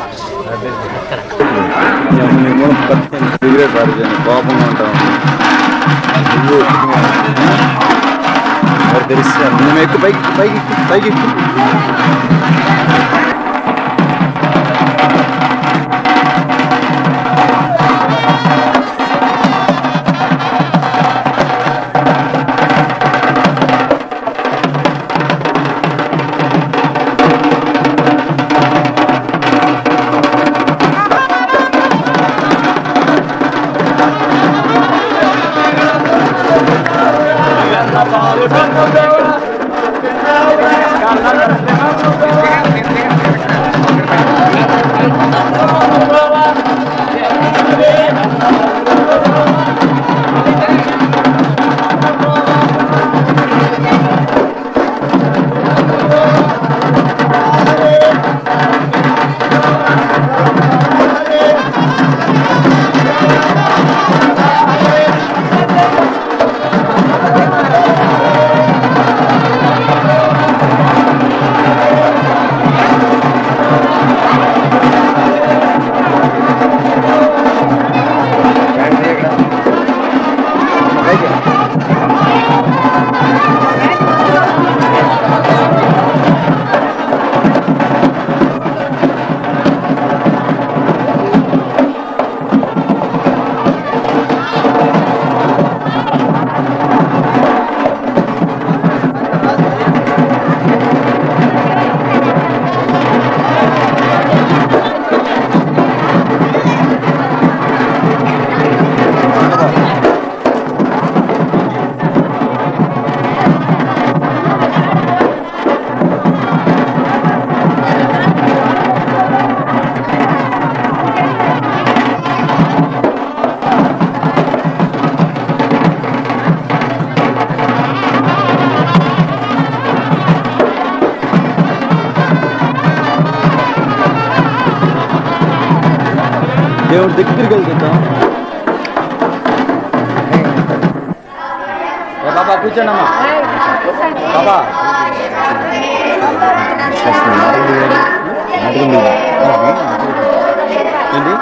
మేము సిగరెట్ పాడుకొని కోపంగా ఉంటాం నువ్వు ఎవరు తెలుస్తారు మేము ఎక్కి పైకి పైకి ఎక్కు, పైకి ఎక్కు. దేవుడి దగ్గరికి వెళ్తుందాం ఏ బాబా కూర్చోండి అమ్మా బాబా ఏంటి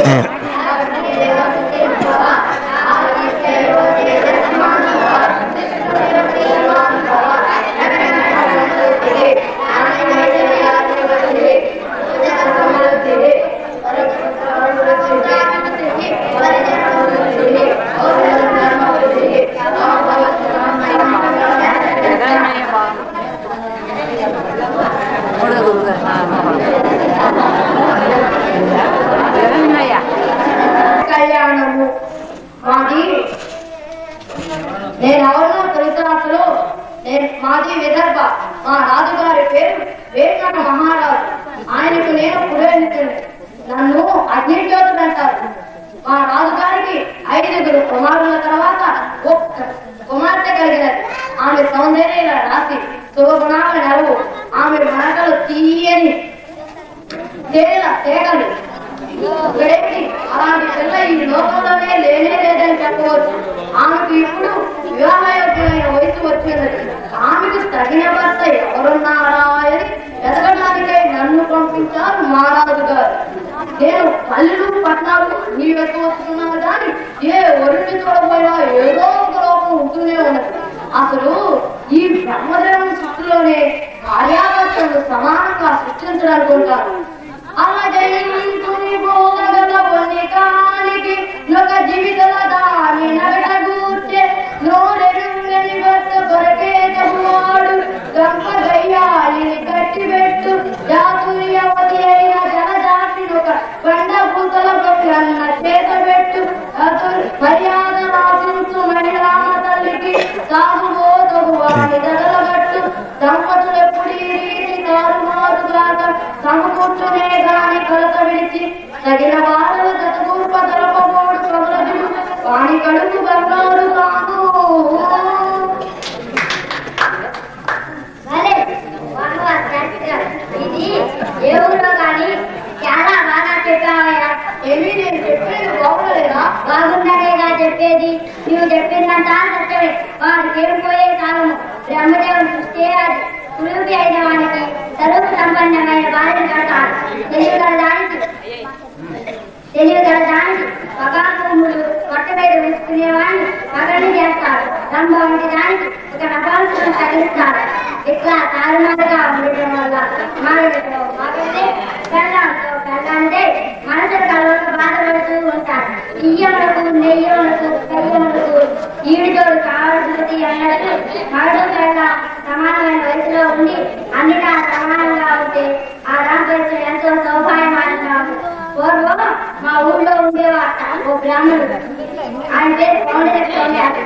కళ్యాణము మాది నేను ఎవరినో తొలితరాతలో నేను మాది విదర్భ మా రాజుగారి పేరు వేకట మహారాజు ఆయనకు నేను పురోహితుడు నన్ను అగ్నిజ్యోతుడు అంటారు మా రాజుగారికి ఐదుగురు కుమారుల తర్వాత ఒక్క కుమార్తె కలిగినది ఆమె సౌందర్య రాశి శుభగుణాల నెలవు ఆమె మనకలు తీయని తేల తేగలు ఇక్కడేంటి అలాంటి పిల్ల ఈ లోకంలోనే లేనే లేదని చెప్పవచ్చు ఆమెకు ఇప్పుడు వివాహయోగ్యమైన వయసు వచ్చినది ఆమెకు తగిన భర్త ఎవరున్నారా అని ఎదగడానికై నన్ను పంపించారు మహారాజు గారు నేను పల్లెలు పట్టణాలు నీ వెంట వస్తున్నాను కానీ ఏ ఒరిని చూడబోయినా ఏదో ఒక లోపం ఉంటూనే ఉన్నది అసలు ఈ బ్రహ్మదేవుని సృష్టిలోనే భార్యాభర్తలు సమానంగా సృష్టించాలనుకుంటారు అలా జయించుని భోగగల కొన్ని కానికి నొక జీవితల దాని నగట గూర్చె నోరెరుంగని భర్త కొరకే తమ్మువాడు గంప గయ్యాలిని కట్టి పెట్టు జాతుర్యవతి అయిన జనజాతి ఒక బండ పూతల అన్న చేత పెట్టు అతడు మర్యాద రాసించు మహిళామ తల్లికి సాగుబోతగు వాడి దడలగట్టు దంపతులెప్పుడు ఈ రీతి తారుమారుగాక సమకూర్చునే గాని కలత విడిచి తగిన వారలు జతకూర్ప తలపమోడు ప్రబలజుడు వాణి కడుపు బంగారు కాదు భలే బాగా ప్రాక్టికల్ ఇది ఏ ఊళ్ళో కానీ చాలా బాగా చెప్పావయ్యా ఏమీ నేను చెప్పేది బాగులేదా బాగున్నదేగా చెప్పేది నువ్వు చెప్పిందంతా సత్యమే వాడికి ఏడిపోయే కాలము బ్రహ్మదేవుడు సృష్టి అది సులువుకి అయిన వానికి చదువు సంపన్నమైన భార్య కట్టాలి తెలియగల దానికి రంభ వంటి దానికి ఒక నపాల్సిన తగిలిస్తారు ఇట్లా తారుమారుగా ఉండటం వల్ల మానవుడితో మాకంటే కళ్ళంతో కళ్ళంటే మనసు కళ్ళతో బాధపడుతూ ఉంటారు ఇయ్యములకు నెయ్యములకు కయ్యములకు ఈడుతోడు కావలసినది అన్నట్టు మరడు కళ్ళ సమానమైన వయసులో ఉండి అన్నిటా సమానంగా ఉంటే ఆ దాంపత్యం ఎంతో సౌభాగ్యమానంగా ఉంది పూర్వం మా ఊళ్ళో ఉండేవాట ఓ బ్రాహ్మణుడు ఆయన పేరు పౌండర స్వామి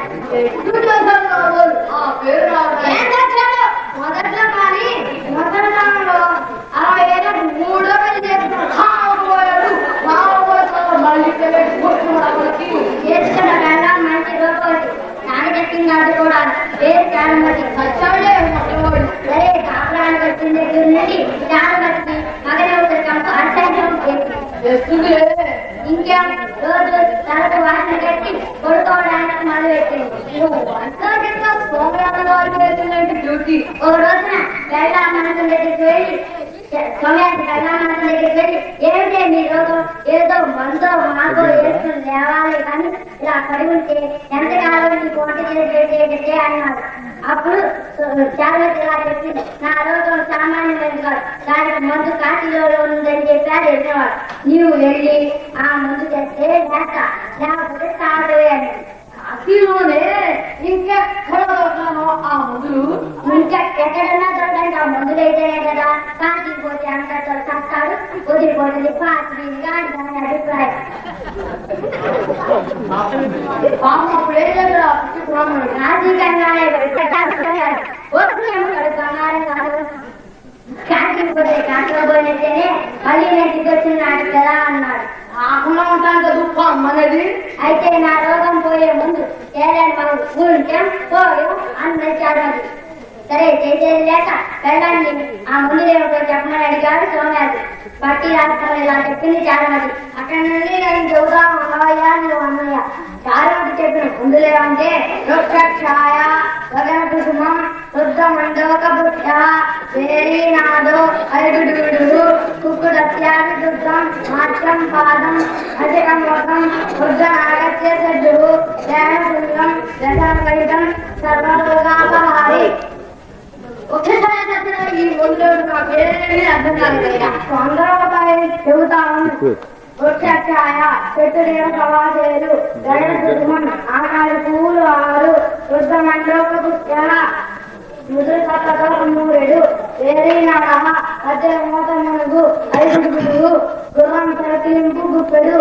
ఆ పేరు రావట్లేదు. మొదట్లో కానీ మొదటి కాలంలో అరవై ఏళ్ళ మూడో పెళ్లి చేసుకున్నాడు. కాకపోయాడు. కాకపోతే మళ్ళీ పెళ్లి కొట్టుకున్నాడు వాళ్ళకి. చేసుకున్న కళ్ళ మంచి రూపాయి నాని చెప్పింది అడ్డుకోవడానికి పేరు చాలమతి సచ్చాడే మొట్టమొదటి. సరే కాపురానికి వచ్చిన దగ్గర నుండి చాలమతికి మగనవుతుంది కనుక అర్థం ఎత్తులే. ఇంకేం రోజు తలకు వాసన కట్టి కొడుకోవడానికి మొదలుపెట్టింది నువ్వు అంతా కింద సోమనాథ గారికి వేసిందంటే డ్యూటీ. ఒక రోజున వెళ్ళా మనసం దగ్గరికి వెళ్ళి సమయానికి వెళ్ళా మనసం దగ్గరికి వెళ్ళి ఏమిటే మీ రోజు ఏదో మందో మాకో వేసుకుని లేవాలి కానీ ఇలా పడి ఉంటే ఎంతకాలం నీ కోట చేసేటట్టే అన్నాడు అప్పుడు చాలా ఇలా చెప్పింది నా రోగం సామాన్యమైనది కాదు దానికి మందు కాశీలో ఉందని చెప్పారు వెళ్ళినవాడు నీవు వెళ్ళి ఆ మందు తెస్తే లేక లేకపోతే తాగవే అని కాశీలోనే ఇంకెక్కడ దొరకనో ఆ మందులు ఇంకా ఎక్కడన్నా దొరకండి ఆ మందులైతేనే కదా కాశీకి పోతే అంతతో చస్తాడు వదిలిపోతుంది పాత్రి కానీ దాని అభిప్రాయం పాపం అప్పుడు ఏం చేశాడు ఆ పిచ్చి బ్రాహ్మణుడు? కాశీ కన్నాడే బంగారం కాదు కాశీకి పోతే కాశీలో పోయినట్టేనే మళ్ళీ నేను దిగొచ్చినాడు కదా అన్నాడు రాకుండా ఉంటాను దుఃఖం మనది అయితే నా రోగం పోయే ముందు ఏదైనా మనం ఉంటాం పోయాం అని తెచ్చాడు అది సరే చేసేది లేక వెళ్ళండి ఆ ముందు ఏమిటో చెప్పమని అడిగాడు సోమయాజు పట్టి రాష్ట్రం ఇలా చెప్పింది చారుమతి అక్కడ నుండి నేను చెబుదాం అన్నయ్య నువ్వు అన్నయ్య చారుమతి చెప్పిన ముందులేమంటే వృక్షాయ గగన కుసుమం వృద్ధ మండోక బుద్ధ వేరీనాదో అరుగుడు కుక్కు దత్యాది దుర్గం మాత్రం పాదం అధికం ముఖం వృద్ధ నాగత్య సజ్జు ధ్యానశృంగం దశాకైతం సర్వరోగాపహారి ఒక్కసారి చెప్పిన ఈ మందులు నాకు ఏమీ అర్థం కాలేదు తొందరపై చెబుతాను వృక్షాయ చెట్టు నీడ సమాసేలు గణ సుమన్ ఆకారు పూలు ఆరు వృద్ధ మండోక పుష్ట ముదురు సత్తతో మూరెడు వేరీనాడ అద్దె మూత మునుగు ఐదుగురు గుర్రం ప్రతింపు గుప్పెడు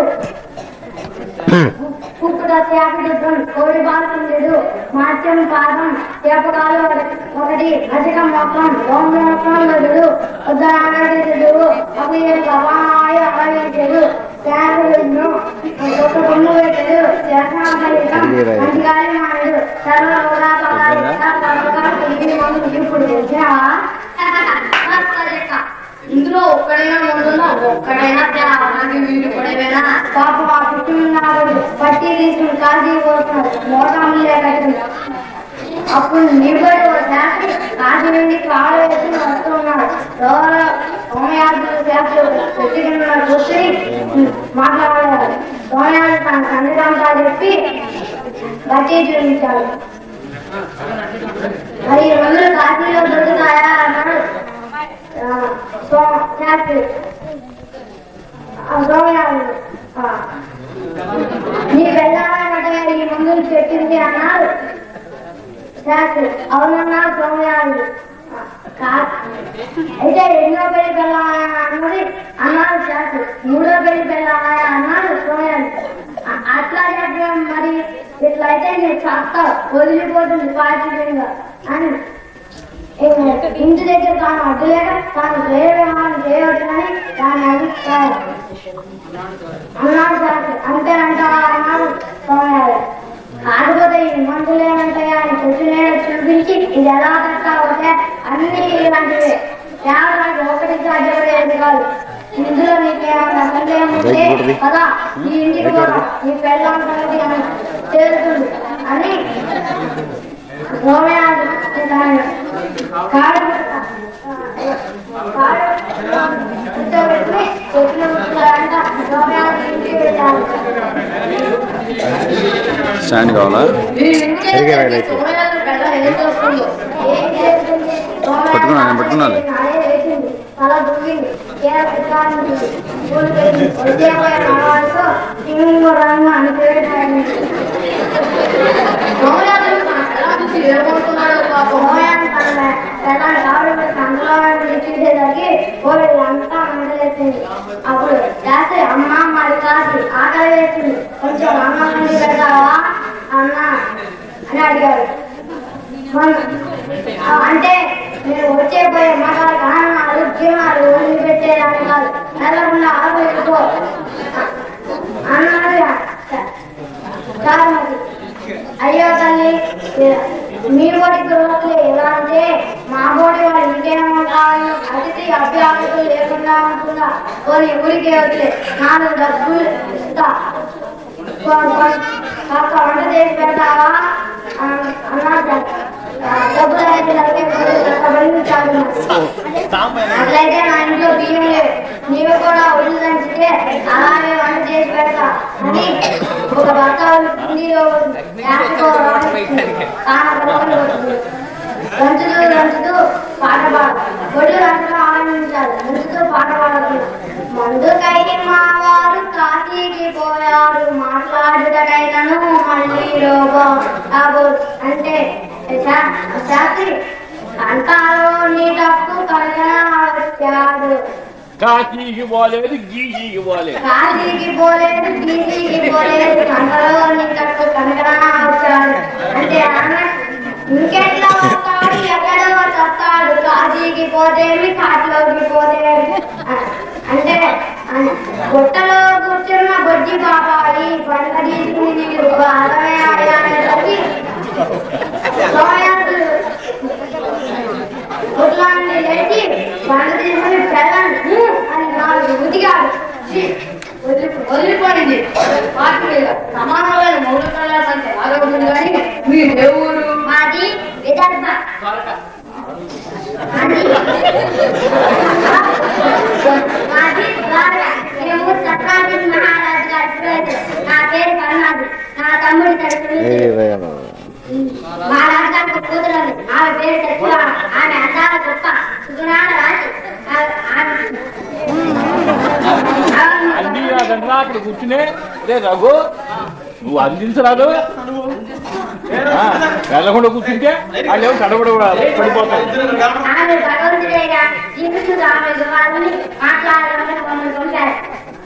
కుక్కుడ చేపడుద్దాం కోడి బాల్కుండెడు మాత్యం పాదం చేపకాలు ఒకటి అధిక మొత్తం రోమ మొత్తం వదుడు ఉద్దరాగడు అవి సవాయ అరవించడు చేపలు ఒక కొమ్ము పెట్టడు చేసామలితం మంచిగాలి మానడు సర్వ ఇప్పుడు తెలిసావా ఇందులో ఒక్కడైనా ముందున్నా ఒక్కడైనా మనకి వీడు పడేవేనా పాప ఆ పుట్టినాడు పట్టి తీసుకుని కాశీ పోతున్నాడు మోటా మీదే కట్టింది అప్పుడు నిలబడి ఓ శాస్త్రి కాశీ నుండి కాలు వేసుకుని వస్తున్నాడు సోమయాజులు శాస్త్రులు చెట్టు కింద కూర్చుని మాట్లాడారు సోమయాజు తన సంగతంతా చెప్పి బట్టి చూపించాడు మరి ఈ మందులు కాశీలో దొరుకుతాయా అన్నాడు ఆ, సో శాస్త్రి ఆ, సోమయాజులు ఆ. నీ వెళ్ళాలంటే ఈ మందులు చెప్పింది అన్నారు శాస్త్రి అవునన్నా సోమయాజులు ఆ, కాదు అయితే ఎన్నో పెళ్లి వెళ్ళాలా అన్నది అన్నారు శాస్త్రి మూడో పెళ్లి వెళ్ళాలా అన్నారు సోమయాజు అ- అట్లా చెప్పడం మరి ఇట్లా అయితే నేను చేస్తావు వదిలిపోతుంది పార్టీగా అని ఏ, ఇంటి దగ్గర తాను అడ్డులేక తాను చేయడం చేయవచ్చు అని దాని అభిప్రాయం అన్నాడు శాస్త్రి అంతేనంటావా అన్నాడు సోమయాజు కాకపోతే ఈ మందులు ఏమంటాయా అని చెట్టునే చూపించి ఇది ఎలా కట్టావుతే అన్ని ఇలాంటివే కేవలం ఒకటి సాధ్యపడేది కాదు ఇందులో నీకేమన్నా సందేహం ఉంటే కదా ఈ ఇంటికి పోరా నీ పెళ్ళం సంగతి అని తేలుతుంది అని సోమయాజు దాన్ని కాడు కాడు కూర్చోబెట్టి చెట్లు కూర్చోాలంట సోమయాజు ఇంటికి వెళ్ళాలి స్టాండ్ కావాలా సరిగా వెళ్ళైతే పట్టుకున్నా, నేను పట్టుకున్నాలే. తల దువ్వింది చీర కుట్టాలని పూలు పెట్టి వచ్చే పోయే మనవాడితో సింగు రంగు అని పేరు పెట్టింది. మోయాన్ని తన పెళ్ళాన్ని కావడం సంతలో చూసేసరికి కోవిడ్ అంతా మంటలేసింది అప్పుడు శాస్త్రి అమ్మ మరి కాసి ఆకలి వేసింది కొంచెం అన్నం వండి పెడతావా అన్న అని అడిగాడు మన- ఆ, అంటే మీరు వచ్చే పోయే మగాలు కారణాలు జీవనాలు వదిలి పెట్టేదాన్ని కాదు నెలకుండా ఆకు ఎక్కువ అన్నాడు చారుమతి అయ్యో తల్లి మీ బోటి గృహకులు ఎలా అంటే మా బోటి వాడు ఇంకేమో కావాలి అతిథి అభ్యాసకులు లేకుండా ఉంటుందా కొన్ని ఊరికి వదిలే నాలుగు డబ్బులు ఇస్తా కాస్త వంట చేసి పెడతావా అన్న- అన్నాడు డబ్బులు అయితే కష్టపడి చాలు అట్లయితే నా ఇంట్లో బియ్యం లేవు నీవు కూడా ఒళ్ళు దంచితే అలాగే వంట చేసి పెడతా అని ఒక భర్త హిందీలో దంచుతూ దంచుతూ పాట పాడు ఒళ్ళు దంచడం ఆనందించాలి దంచుతూ పాట పాడదు మందుకై మా వారు కాశీకి పోయారు మాట్లాడుటకైనను మళ్ళీ రోగో కాబో అంటే శా- శాస్త్రి అంటారో నీ తప్పు కలగన వచ్చాడు కాశీకి పోలేదు గీజీకి పోలేదు కాశీకి పోలేదు బీసీకి పోలేదు అంటారో నీ తప్పు కనకనా వచ్చాడు అంటే అన్న ఇంకెట్లా వస్తాడు ఎక్కడో చస్తాడు కాశీకి పోతేమి కాటిలోకి పోతేమి అ- అంటే అ- గుట్టలో కూర్చున్న బొడ్డి పాపాలి పంట తీసుకుని నీరు అరవై అనేసరికి సోయాలు గుడ్లాన్ని లేచి పంట తీసుకుని పెళ్ళండి అని నాలుగు ఉదిగాడు ఛీ, వదిలి- వదిలిపోయింది పార్టీ మీద సమానమైన మూడు కళల సంఖ్య ఆగవుతుంది కానీ మీ దేవుడు మాది విదర్భ మాది మాది ద్వారక మేము చక్రాది మహారాజు గారి పిల్లలు. నా పేరు కరుణాది నా తమ్ముడి తరపు మా రాజానికి కూతురు ఉంది. ఆమె పేరు చచ్చిరా ఆమె అందాల గొప్ప సుగుణాల రాజు ఆ- ఆమె అన్ని రాదంటే అక్కడ కూర్చునే రే రఘు నువ్వు అందించరాదు ఆ, వెళ్ళకుండా కూర్చుంటే వాళ్ళు ఏమో కడబడి పడిపోతారు ఆమె భగవంతుడేగా శ్రీకృష్ణుడు ఆమె వాళ్ళని మాట్లాడడానికి మమ్మల్ని పంపారు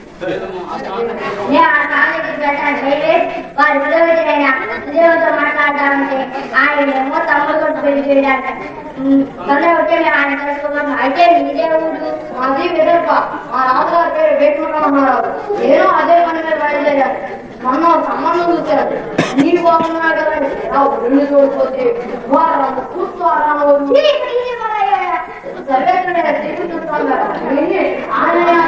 నేను ఆ కాలేజీకి వెళ్ళాను అయితే వారి విలువైన దేవుడితో మాట్లాడదామంటే ఆయన ఏమో తమ్ముడు కొట్టు పెళ్లి చేయడానికి తొందర వచ్చే మేము ఆయన తెలుసుకోవాలి అయితే మీ దేవుడు మాది విదర్భ మా రాజుగారి పేరు వేటుకుంటున్నారు నేను అదే పని మీద బయలుదేరాను మొన్న ఒక సంబంధం చూశారు నీకు బాగున్నాడు కదా రావు రెండు చూడిపోతే వారు కూర్చోరావు సర్వేశ్వరుడే శ్రీకృష్ణుడు ఆంజనేయ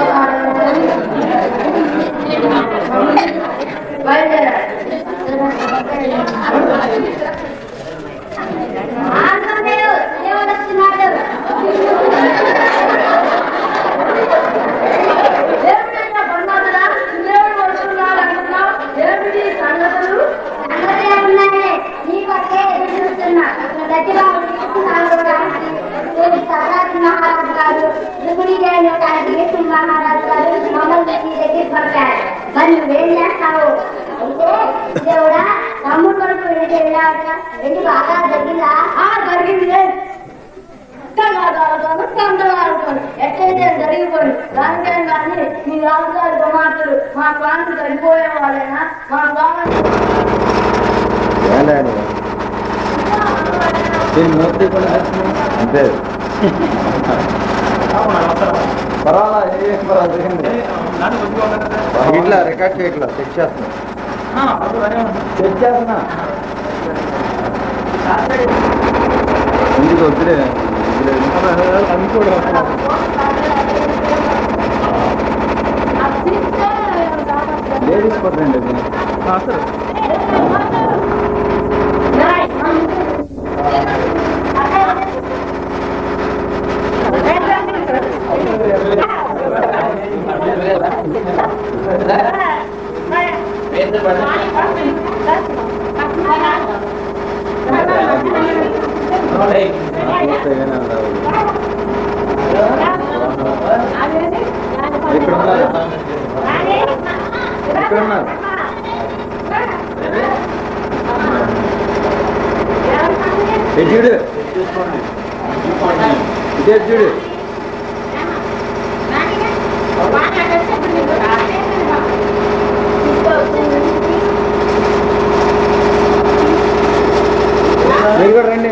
ఆంజనేయుడు దేవుడు వచ్చినాడు దేవుడైనా బంగారుడా దేవుడు వస్తున్నాడు అంటున్నావు దేవుడి సంగతులు సంగతే ఉన్నాయి నీ పక్కే ఎదురు చూస్తున్నా గట్టిగా సర్వాజి మహారాజు గారు రుగుడి గారి మహారాజు గారు మమ్మల్ని నీ దగ్గర పంపారు మరి నువ్వేం చేస్తావు అంటే దేవుడా తమ్ముడు కొడుకు వెళ్ళి వెళ్ళావట వెళ్ళి బాగా జరిగిందా ఆ జరిగింది ఎట్టయితే జరిగిపోయింది దానికేం కానీ మీ రాజుగారి కుమార్తెలు మా ప్రాంతం చనిపోయే వాళ్ళైనా మా ప్రాంతం దీని మూర్తి కూడా అంతే పర్వాలా ఏ పర్వాలేదు ఇట్లా రికార్డ్ చేయట్లా చెక్ చేస్తున్నా చెక్ చేస్తున్నా ఇంటికి వద్దులే లేడీస్ కొట్టండి అది Right. ఇక్కడ ఉన్నారు ఇక్కడ ఉన్నారు ఏ చూడు ఇదే చూడు మీరు కూడా రండి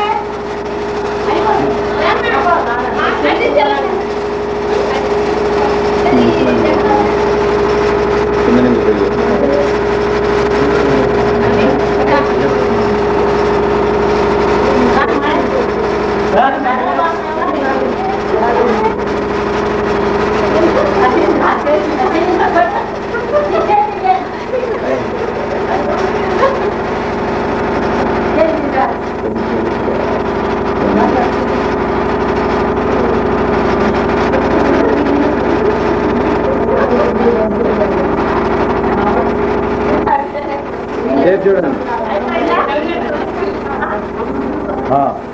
కింద నుంచి పెళ్ళి రేపు చూడండి ఆ.